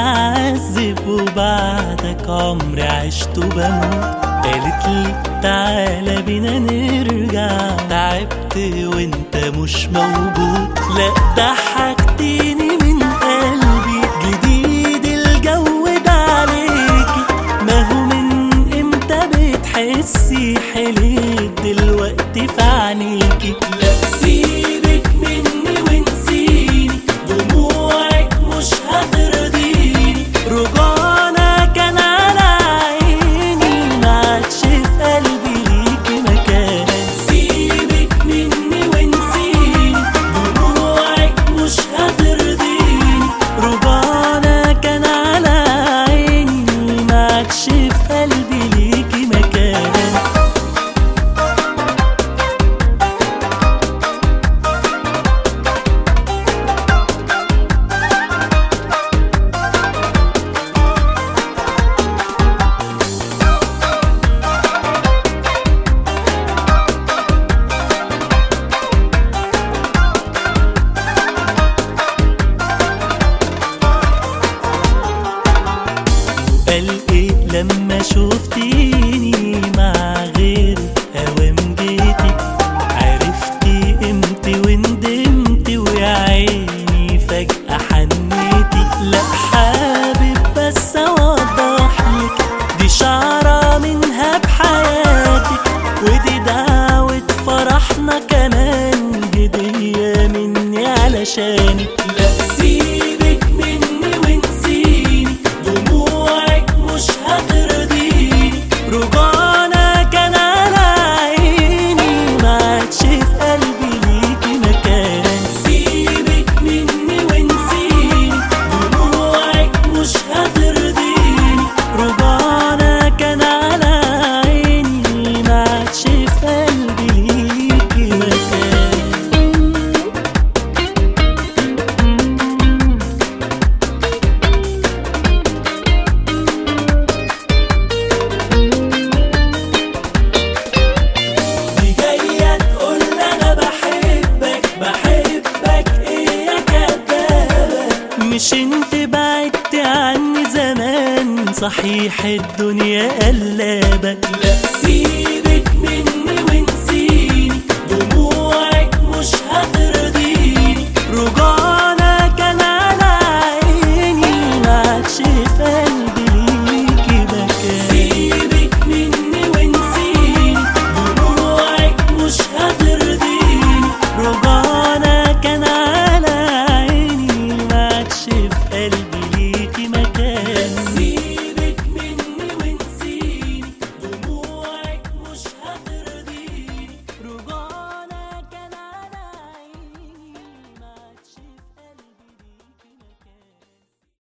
بتعذب وبعدك عمري عشته بموت قالت لي تعالى بينا نرجع تعبت وانت مش موجود لا ضحكتني من قلبي جديد الجو ده عليكي ما هو من امتى بتحسي حليت دلوقتي في عينيكي لا سيبك مني ونسيني دموعك مش هترضيني رجعنا كان على عيني معادش في قلبي ليكي مكان سيبك مني ونسيني دموعك مش هترضيني رجعنا كان على عيني معادش في قلبي ليكي مكان قال ايه لما شفتيني مع غيري اوام جيتي عرفتي قيمتي وندمتي ويا عيني فجأة حنيتي لا حابب بس اوضحلك دي شعرة منها بحياتك ودي دعوة فرحنا كمان هدية مني علشانك لا سيبك مني ونسيني دموعك مش هترضيني رجعنا كان على عيني معادش في قلبي ليكي مكان سيبك مني ونسيني دموعك مش هترضيني رجعنا كان على عيني معادش في قلبي ليكي مكان دي جاية تقول أنا بحبك بحبك إيه يا كدابة مش انت بعدت عني زمان صحيح الدنيا قلابة لا سيبك مني ونسيني دموعك مش هترضيني رجعنا كان على عيني معادش في